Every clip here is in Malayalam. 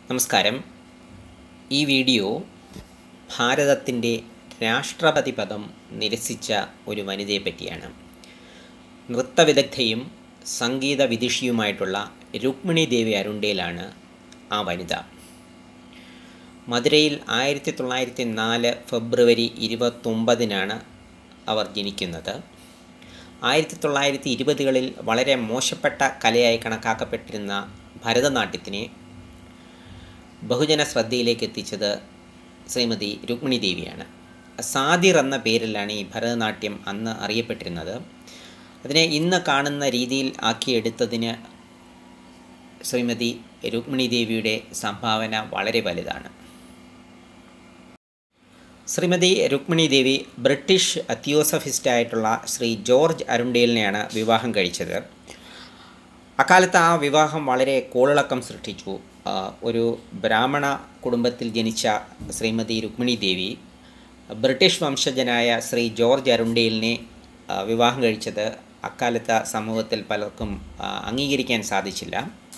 നമസ്കാരം ഈ വീഡിയോ ഭാരതത്തിൻ്റെ രാഷ്ട്രപതി പദം നിരസിച്ച ഒരു വനിതയെ പറ്റിയാണ് നൃത്തവിദഗ്ധയും സംഗീത വിദുഷിയുമായിട്ടുള്ള രുക്മിണി ദേവി അരുണ്ടയിലാണ് ആ വനിത മധുരയിൽ ആയിരത്തി തൊള്ളായിരത്തി നാല് ഫെബ്രുവരി ഇരുപത്തൊമ്പതിനാണ് അവർ ജനിക്കുന്നത് ആയിരത്തി തൊള്ളായിരത്തി ഇരുപതുകളിൽ വളരെ മോശപ്പെട്ട കലയായി കണക്കാക്കപ്പെട്ടിരുന്ന ഭരതനാട്യത്തിനെ ബഹുജന ശ്രദ്ധയിലേക്ക് എത്തിച്ചത് ശ്രീമതി രുക്മിണി ദേവിയാണ് സാദിർ എന്ന പേരിലാണ് ഈ ഭരതനാട്യം അന്ന് അറിയപ്പെട്ടിരുന്നത് അതിനെ ഇന്ന് കാണുന്ന രീതിയിൽ ആക്കിയെടുത്തതിന് ശ്രീമതി രുക്മിണി ദേവിയുടെ സംഭാവന വളരെ വലുതാണ് ശ്രീമതി രുക്മിണി ദേവി ബ്രിട്ടീഷ് തിയോസഫിസ്റ്റായിട്ടുള്ള ശ്രീ ജോർജ് അരുണ്ടേലിനെയാണ് വിവാഹം കഴിച്ചത് അക്കാലത്ത് ആ വിവാഹം വളരെ കോളിളക്കം സൃഷ്ടിച്ചു ഒരു ബ്രാഹ്മണ കുടുംബത്തിൽ ജനിച്ച ശ്രീമതി രുക്മിണി ദേവി ബ്രിട്ടീഷ് വംശജനായ ശ്രീ ജോർജ് അരുണ്ടേലിനെ വിവാഹം കഴിച്ചത് അക്കാലത്തെ സമൂഹത്തിൽ പലർക്കും അംഗീകരിക്കാൻ സാധിച്ചില്ല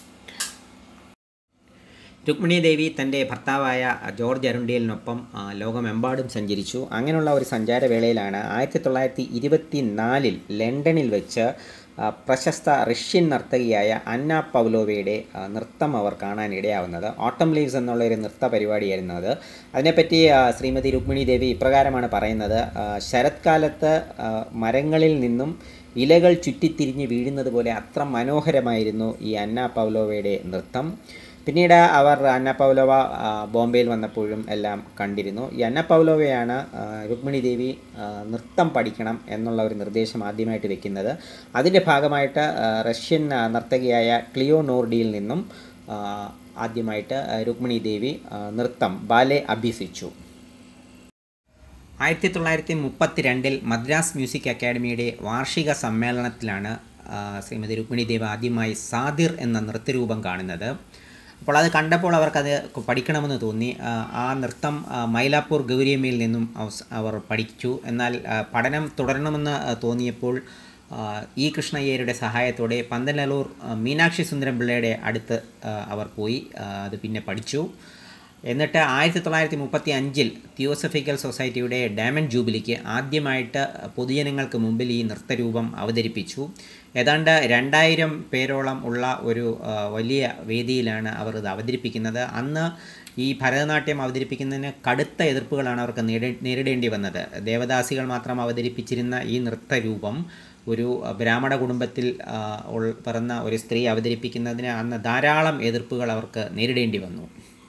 രുക്മിണി ദേവി തൻ്റെ ഭർത്താവായ ജോർജ് അരുണ്ടേലിനൊപ്പം ലോകമെമ്പാടും സഞ്ചരിച്ചു അങ്ങനെയുള്ള ഒരു സഞ്ചാരവേളയിലാണ് ആയിരത്തി തൊള്ളായിരത്തി ഇരുപത്തി നാലിൽ ലണ്ടനിൽ വെച്ച് പ്രശസ്ത റഷ്യൻ നർത്തകിയായ അന്ന പൗലോവയുടെ നൃത്തം അവർ കാണാൻ ഇടയാവുന്നത് ഓട്ടം ലീവ്സ് എന്നുള്ള ഒരു നൃത്ത പരിപാടിയായിരുന്നു അത് അതിനെപ്പറ്റി ശ്രീമതി രുക്മിണി ദേവി ഇപ്രകാരമാണ് പറയുന്നത് ശരത്കാലത്ത് മരങ്ങളിൽ നിന്നും ഇലകൾ ചുറ്റിത്തിരിഞ്ഞ് വീഴുന്നത് പോലെ അത്ര മനോഹരമായിരുന്നു ഈ അന്ന പൗലോവയുടെ നൃത്തം പിന്നീട് അവർ അന്ന പൗലോവ ബോംബെയിൽ വന്നപ്പോഴും എല്ലാം കണ്ടിരുന്നു ഈ അന്ന പൗലോവയാണ് രുക്മിണി ദേവി നൃത്തം പഠിക്കണം എന്നുള്ള ഒരു നിർദ്ദേശം ആദ്യമായിട്ട് വെക്കുന്നത് അതിൻ്റെ ഭാഗമായിട്ട് റഷ്യൻ നർത്തകിയായ ക്ലിയോ നോർഡിയിൽ നിന്നും ആദ്യമായിട്ട് രുക്മിണി ദേവി നൃത്തം ബാലെ അഭ്യസിച്ചു ആയിരത്തി തൊള്ളായിരത്തി മുപ്പത്തി രണ്ടിൽ മദ്രാസ് മ്യൂസിക് അക്കാഡമിയുടെ വാർഷിക സമ്മേളനത്തിലാണ് ശ്രീമതി രുക്മിണി ദേവി ആദ്യമായി സാദിർ എന്ന നൃത്തരൂപം കാണുന്നത് അപ്പോൾ അത് കണ്ടപ്പോൾ അവർക്കത് പഠിക്കണമെന്ന് തോന്നി ആ നൃത്തം മൈലാപ്പൂർ ഗൗരിയമ്മയിൽ നിന്നും അവർ പഠിച്ചു എന്നാൽ പഠനം തുടരണമെന്ന് തോന്നിയപ്പോൾ ഇ കൃഷ്ണയ്യരുടെ സഹായത്തോടെ പന്തലൂർ മീനാക്ഷി സുന്ദരം പിള്ളയുടെ അടുത്ത് അവർ പോയി അത് പിന്നെ പഠിച്ചു എന്നിട്ട് ആയിരത്തി തൊള്ളായിരത്തി മുപ്പത്തി അഞ്ചിൽ തിയോസഫിക്കൽ സൊസൈറ്റിയുടെ ഡയമണ്ട് ജൂബിലിക്ക് ആദ്യമായിട്ട് പൊതുജനങ്ങൾക്ക് മുമ്പിൽ ഈ നൃത്തരൂപം അവതരിപ്പിച്ചു ഏതാണ്ട് രണ്ടായിരം പേരോളം ഉള്ള ഒരു വലിയ വേദിയിലാണ് അവർ ഇത് അവതരിപ്പിക്കുന്നത് അന്ന് ഈ ഭരതനാട്യം അവതരിപ്പിക്കുന്നതിന് കടുത്ത എതിർപ്പുകളാണ് അവർക്ക് നേരിടേണ്ടി വന്നത് ദേവദാസികൾ മാത്രം അവതരിപ്പിച്ചിരുന്ന ഈ നൃത്തരൂപം ഒരു ബ്രാഹ്മണ കുടുംബത്തിൽ പിറന്ന ഒരു സ്ത്രീ അവതരിപ്പിക്കുന്നതിന് അന്ന് ധാരാളം എതിർപ്പുകൾ അവർക്ക് നേരിടേണ്ടി വന്നു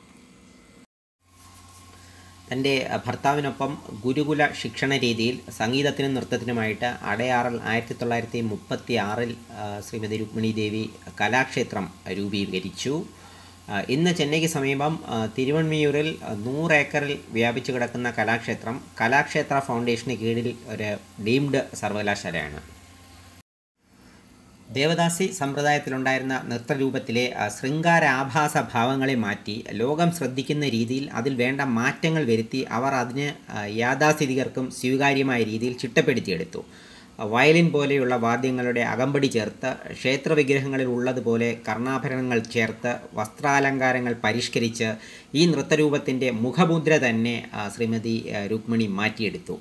തൻ്റെ ഭർത്താവിനൊപ്പം ഗുരുകുല ശിക്ഷണ രീതിയിൽ സംഗീതത്തിനും നൃത്തത്തിനുമായിട്ട് അടയാറിൽ ആയിരത്തി തൊള്ളായിരത്തി മുപ്പത്തി ആറിൽ ശ്രീമതി രുക്മിണി ദേവി കലാക്ഷേത്രം രൂപീകരിച്ചു ഇന്ന് ചെന്നൈക്ക് സമീപം തിരുവൺമിയൂരിൽ നൂറ് ഏക്കറിൽ വ്യാപിച്ചു കിടക്കുന്ന കലാക്ഷേത്രം കലാക്ഷേത്ര ഫൗണ്ടേഷന് കീഴിൽ ഒരു ഡീംഡ് സർവകലാശാലയാണ് ദേവദാസി സമ്പ്രദായത്തിലുണ്ടായിരുന്ന നൃത്തരൂപത്തിലെ ശൃംഗാരാഭാസ ഭാവങ്ങളെ മാറ്റി ലോകം ശ്രദ്ധിക്കുന്ന രീതിയിൽ അതിൽ വേണ്ട മാറ്റങ്ങൾ വരുത്തി അവർ അതിന് യാഥാസ്ഥിതികർക്കും സ്വീകാര്യമായ രീതിയിൽ ചിട്ടപ്പെടുത്തിയെടുത്തു വയലിൻ പോലെയുള്ള വാദ്യങ്ങളുടെ അകമ്പടി ചേർത്ത് ക്ഷേത്രവിഗ്രഹങ്ങളിൽ ഉള്ളതുപോലെ കർണാഭരണങ്ങൾ ചേർത്ത് വസ്ത്രാലങ്കാരങ്ങൾ പരിഷ്കരിച്ച് ഈ നൃത്തരൂപത്തിൻ്റെ മുഖമുദ്ര തന്നെ ശ്രീമതി രുക്മിണി മാറ്റിയെടുത്തു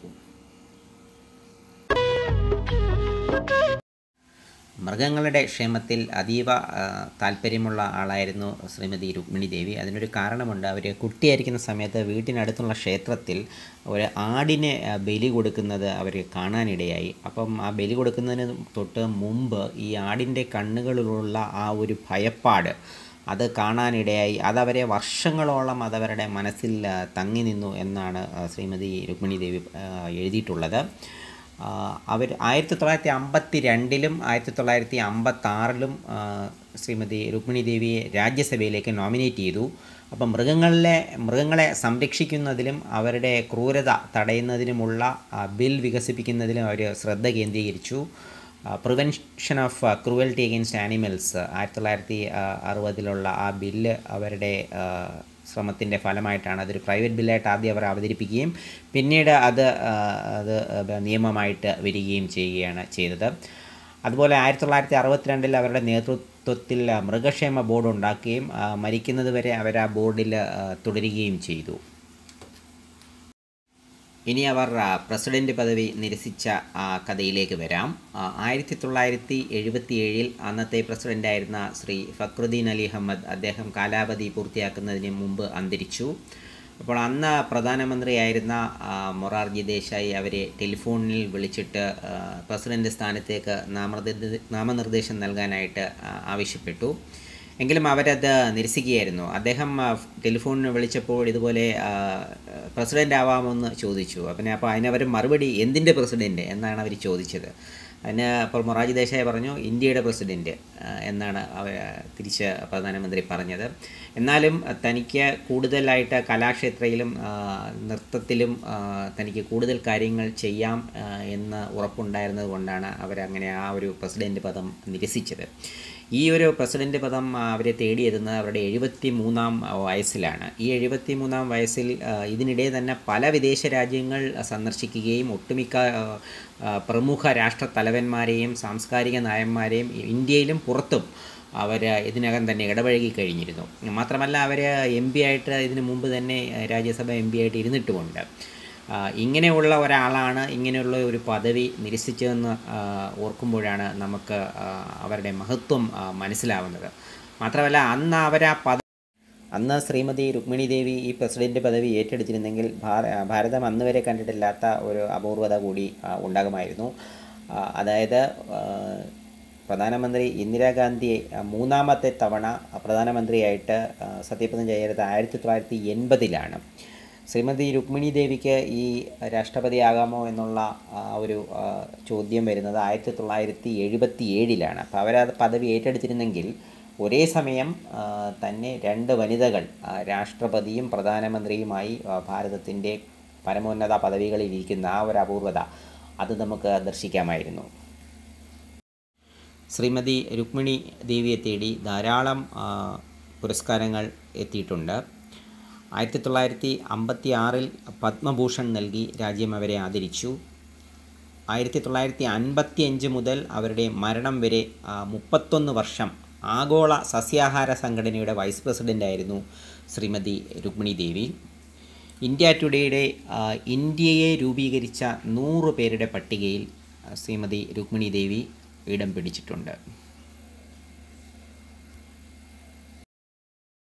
മൃഗങ്ങളുടെ ക്ഷേമത്തിൽ അതീവ താല്പര്യമുള്ള ആളായിരുന്നു ശ്രീമതി രുക്മിണി ദേവി അതിനൊരു കാരണമുണ്ട് അവർ കുട്ടിയായിരിക്കുന്ന സമയത്ത് വീട്ടിനടുത്തുള്ള ക്ഷേത്രത്തിൽ ഒരു ആടിനെ ബലി കൊടുക്കുന്നത് അവർ കാണാനിടയായി അപ്പം ആ ബലി കൊടുക്കുന്നതിന് തൊട്ട് മുമ്പ് ഈ ആടിൻ്റെ കണ്ണുകളിലുള്ള ആ ഒരു ഭയപ്പാട് അത് കാണാനിടയായി അതവരെ വർഷങ്ങളോളം അതവരുടെ മനസ്സിൽ തങ്ങി നിന്നു എന്നാണ് ശ്രീമതി രുക്മിണി ദേവി എഴുതിയിട്ടുള്ളത് അവർ ആയിരത്തി തൊള്ളായിരത്തി അമ്പത്തി രണ്ടിലും ആയിരത്തി തൊള്ളായിരത്തി അമ്പത്താറിലും ശ്രീമതി രുക്മിണി ദേവിയെ രാജ്യസഭയിലേക്ക് നോമിനേറ്റ് ചെയ്തു അപ്പം മൃഗങ്ങളിലെ മൃഗങ്ങളെ സംരക്ഷിക്കുന്നതിലും അവരുടെ ക്രൂരത തടയുന്നതിനുമുള്ള ബിൽ വികസിപ്പിക്കുന്നതിലും അവർ ശ്രദ്ധ കേന്ദ്രീകരിച്ചു prevention of cruelty against animals ആയിരത്തി തൊള്ളായിരത്തി അറുപതിലുള്ള ആ ബില്ല് അവരുടെ ശ്രമത്തിൻ്റെ ഫലമായിട്ടാണ് അതൊരു പ്രൈവറ്റ് ബില്ലായിട്ട് ആദ്യം അവർ അവതരിപ്പിക്കുകയും പിന്നീട് അത് അത് നിയമമായിട്ട് വരികയും ചെയ്യുകയാണ് ചെയ്തത് അതുപോലെ ആയിരത്തി തൊള്ളായിരത്തി അറുപത്തിരണ്ടിൽ അവരുടെ നേതൃ നേതൃത്വത്തിൽ ആ, മൃഗക്ഷേമ ബോർഡ് ഉണ്ടാക്കുകയും ആ, മരിക്കുന്നത് വരെ അവർ ആ ബോർഡിൽ ആ, തുടരുകയും ചെയ്തു ഇനി അവർ ആ, പ്രസിഡന്റ് പദവി നിരസിച്ച ആ, കഥയിലേക്ക് വരാം ആ, ആയിരത്തി തൊള്ളായിരത്തി എഴുപത്തി ഏഴിൽ അന്നത്തെ പ്രസിഡൻ്റായിരുന്ന ശ്രീ ഫക്രുദ്ദീൻ അലി അഹമ്മദ് അദ്ദേഹം കാലാവധി പൂർത്തിയാക്കുന്നതിന് മുമ്പ് അന്തരിച്ചു അപ്പോൾ അന്ന് പ്രധാനമന്ത്രിയായിരുന്ന ആ, മൊറാർജി ദേശായി അവരെ ടെലിഫോണിൽ വിളിച്ചിട്ട് ആ, പ്രസിഡന്റ് സ്ഥാനത്തേക്ക് നാമനിർദ്ദേ നാമനിർദ്ദേശം നൽകാനായിട്ട് ആ, ആവശ്യപ്പെട്ടു എങ്കിലും അവരത് നിരസിക്കുകയായിരുന്നു അദ്ദേഹം ആ, ടെലിഫോണിന് വിളിച്ചപ്പോൾ ഇതുപോലെ ആ, പ്രസിഡൻ്റ് ആവാമെന്ന് ചോദിച്ചു പിന്നെ അപ്പോൾ അതിനവർ മറുപടി എന്തിൻ്റെ പ്രസിഡൻ്റ് എന്നാണ് അവർ ചോദിച്ചത് അതിന് അപ്പോൾ മൊറാജി ദേശായി പറഞ്ഞു ഇന്ത്യയുടെ പ്രസിഡൻറ്റ് എന്നാണ് അവ തിരിച്ച് പ്രധാനമന്ത്രി പറഞ്ഞത് എന്നാലും തനിക്ക് കൂടുതലായിട്ട് കലാക്ഷേത്രയിലും ആ, നൃത്തത്തിലും ആ, തനിക്ക് കൂടുതൽ കാര്യങ്ങൾ ചെയ്യാം ആ, എന്ന് ഉറപ്പുണ്ടായിരുന്നത് കൊണ്ടാണ് അവരങ്ങനെ ആ ഒരു പ്രസിഡൻറ്റ് പദം നിരസിച്ചത് ഈ ഒരു പ്രസിഡന്റ് പദം ആ, അവരെ തേടിയെത്തുന്നത് അവരുടെ എഴുപത്തി മൂന്നാം വയസ്സിലാണ് ഈ എഴുപത്തി മൂന്നാം വയസ്സിൽ ആ, ഇതിനിടെ തന്നെ പല വിദേശ രാജ്യങ്ങൾ സന്ദർശിക്കുകയും ഒട്ടുമിക്ക ആ, ആ, പ്രമുഖ രാഷ്ട്ര തലവന്മാരെയും സാംസ്കാരിക നായന്മാരെയും ഇന്ത്യയിലും പുറത്തും അവർ ഇതിനകം തന്നെ ഇടപഴകി കഴിഞ്ഞിരുന്നു മാത്രമല്ല അവർ എം പി ആയിട്ട് ഇതിനു മുമ്പ് തന്നെ രാജ്യസഭ എം പി ആയിട്ട് ഇരുന്നിട്ടുമുണ്ട് ആ, ഇങ്ങനെയുള്ള ഒരാളാണ് ഇങ്ങനെയുള്ള ഒരു പദവി നിരസിച്ചതെന്ന് ആ, ഓർക്കുമ്പോഴാണ് നമുക്ക് ആ, അവരുടെ മഹത്വം ആ, മനസ്സിലാവുന്നത് മാത്രമല്ല അന്ന് അവർ ആ പദ അന്ന് ശ്രീമതി രുക്മിണി ദേവി ഈ പ്രസിഡന്റ് പദവി ഏറ്റെടുത്തിരുന്നെങ്കിൽ ഭാര- ഭാരതം അന്ന് വരെ കണ്ടിട്ടില്ലാത്ത ഒരു അപൂർവത കൂടി ആ, ഉണ്ടാകുമായിരുന്നു ആ, അതായത് ആ, പ്രധാനമന്ത്രി ഇന്ദിരാഗാന്ധിയെ ആ, മൂന്നാമത്തെ തവണ പ്രധാനമന്ത്രിയായിട്ട് ആ, സത്യപ്രതിജ്ഞ ചെയ്തത് ആയിരത്തി തൊള്ളായിരത്തി എൺപതിലാണ് ശ്രീമതി രുക്മിണി ദേവിക്ക് ഈ രാഷ്ട്രപതിയാകാമോ എന്നുള്ള ആ, ഒരു ആ, ചോദ്യം വരുന്നത് ആയിരത്തി തൊള്ളായിരത്തി എഴുപത്തി ഏഴിലാണ് അപ്പോൾ അവരത് പദവി ഏറ്റെടുത്തിരുന്നെങ്കിൽ ഒരേ സമയം ആ, തന്നെ രണ്ട് വനിതകൾ ആ, രാഷ്ട്രപതിയും പ്രധാനമന്ത്രിയുമായി ആ, ഭാരതത്തിൻ്റെ പരമോന്നത പദവികളിൽ ഇരിക്കുന്ന ആ ഒരു അപൂർവത അത് നമുക്ക് ദർശിക്കാമായിരുന്നു ശ്രീമതി രുക്മിണി ദേവിയെ തേടി ധാരാളം ആ, പുരസ്കാരങ്ങൾ എത്തിയിട്ടുണ്ട് ആയിരത്തി തൊള്ളായിരത്തി അമ്പത്തി ആറിൽ പത്മഭൂഷൺ നൽകി രാജ്യം അവരെ ആദരിച്ചു ആയിരത്തി തൊള്ളായിരത്തി അൻപത്തി അഞ്ച് മുതൽ അവരുടെ മരണം വരെ ആ, മുപ്പത്തൊന്ന് വർഷം ആഗോള സസ്യാഹാര സംഘടനയുടെ വൈസ് പ്രസിഡൻ്റായിരുന്നു ശ്രീമതി രുക്മിണി ദേവി ഇന്ത്യ ടുഡേയുടെ ആ, ഇന്ത്യയെ രൂപീകരിച്ച നൂറ് പേരുടെ പട്ടികയിൽ ആ, ശ്രീമതി രുക്മിണി ദേവി ഇടം പിടിച്ചിട്ടുണ്ട്